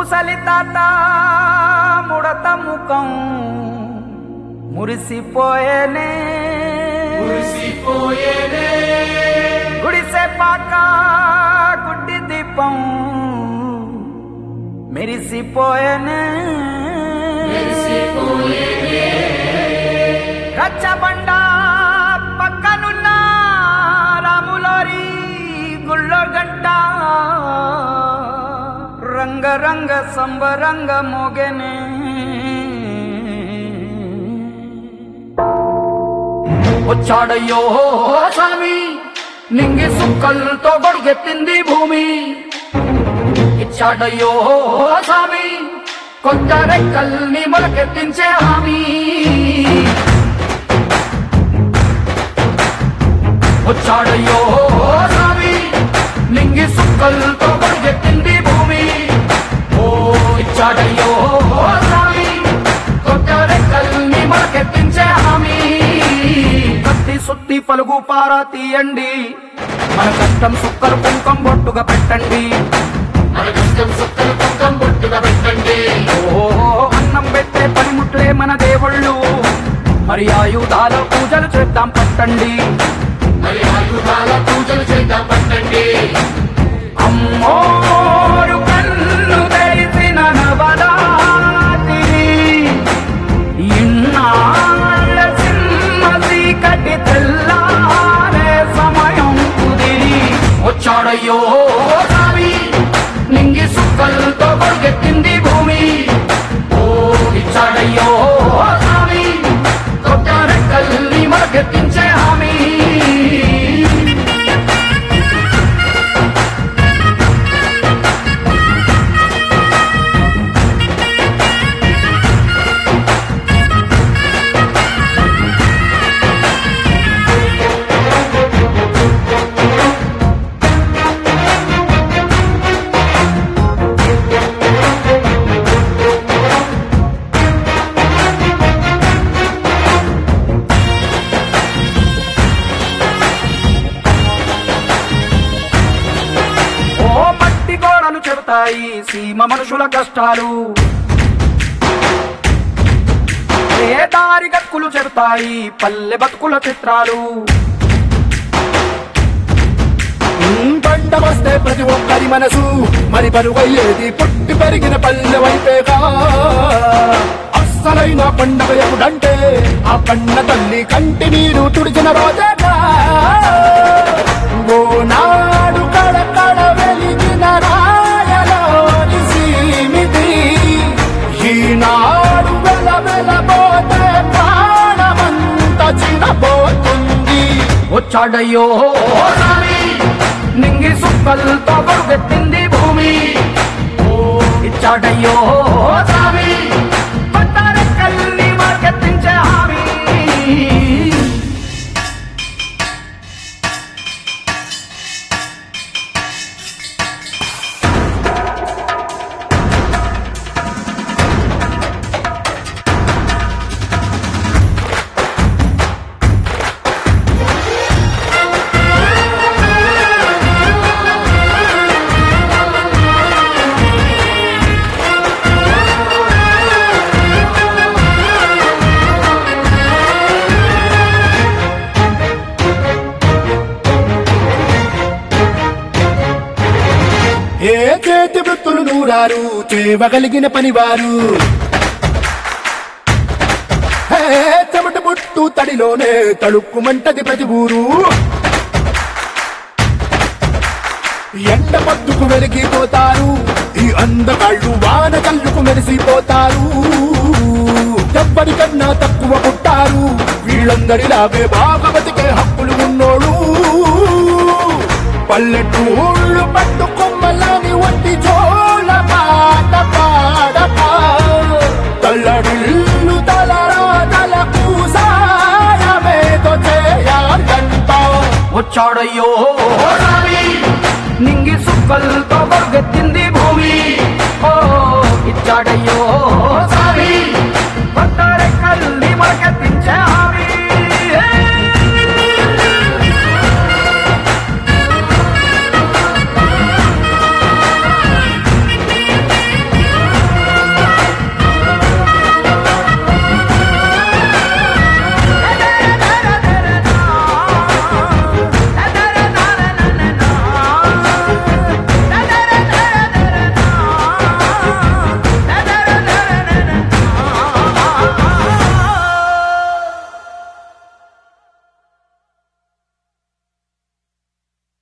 ముసలి తాత ముడత ముఖం మురిసిపోయేనే మురిసిపోయేనే గుడిసె పాక గుడ్డి దీపం మెరిసిపోయేనే మురిసిపోయేనే రచ్చబండ పక్కనున్న రాములోరి గుళ్ళో గంట రంగ రంగ సంబరంగ మోగెనే వచ్చాడయ్యో స్వామి నింగి సుక్కలతో గొడుగెత్తింది భూమి ఇచ్చాడయ్యో స్వామి కొత్త రెక్కల్ని మొలకెత్తించే హామీ వచ్చాడయ్యో స్వామి నింగి సుక్కలతో గొడుగెత్తింది భూమి ఓ ఇచ్చాడయ్యో స్వామి కొత్త రెక్కల్ని మొలకెత్తించే హామీ కత్తి సుత్తి పలుగు పారా తీయండి మన కష్టం సుక్కలు కుంకం బొట్టుగా పెట్టండి మన కష్టం సుక్కలు పక్కం బొట్టుగా పెట్టండి ఓ అన్నం పెట్టే పనిముట్లే మన దేవుళ్ళు మరి ఆయుధాల పూజలు చేద్దాం పట్టండి మరి ఆయుధాల పూజలు చేద్దాం పట్టండి అమ్మోరు కన్ను తెరిసిన నవరాత్రి ఇన్నాళ్ళ సింహ చీకటి తెల్లారే సమయం కుదిరి వచ్చాడయ్యో స్వామి నింగి సుక్కలతో కొడుకెత్తింది భూమి ఓ ఇచ్చాడయ్యో స్వామి కొత్త రెక్కల్ని మనకెత్తించే హామీ ఓ మట్టి గోడలు చెబుతాయి సీమ మనుషుల కష్టాలు ఏ దారి గక్కులు చెబుతాయి పల్లె బతుకుల చిత్రాలు పంట వస్తే ప్రతి ఒక్కరి మనసు మరి పరువయ్యేది పుట్టి పెరిగిన పల్లె వైపేగా అస్సలైన పండగ ఎప్పుడంటే ఆ పండ తల్లి కంటి నీరు తుడిచిన రోజేగా ఓ నాడు కడకడ వెలిగిన రాయలోని సీమిది ఈనాడు వెల వెలబోతే ప్రాణమంత చిన్నపోతుంది వచ్చాడయ్యో స్వామి నింగి సుక్కలతో గొడుగెత్తింది భూమి ఓ ఇచ్చాడయ్యో స్వామి కొత్త రెక్కల్ని మార్కెత్తించే హామీ ఏ చేతి వృత్తులు నూరారు చేయగలిగిన పనివారు హే, చెమట పుట్టు తడిలోనే తడుక్కుమంటది ప్రతి ఊరు ఎండ పద్దుకు వెలిగిపోతారు ఈ అందగాళ్ళు వాన కళ్ళుకు మెరిసిపోతారు ఎవ్వరికన్నా తక్కువ పుట్టారు వీళ్ళందరిలాగే బాగా బతికే హక్కులు ఉన్నోడు పల్లెటూళ్ళు పట్టు కొమ్మలని వంటి జోల పాట పాడక తల్లడిల్లు తలరా తలకు సాయమేదో చేయాలంట వచ్చాడయ్యో స్వామి నింగి సుక్కలతో గొడుగెత్తింది భూమి ఓ ఇచ్చాడయ్యో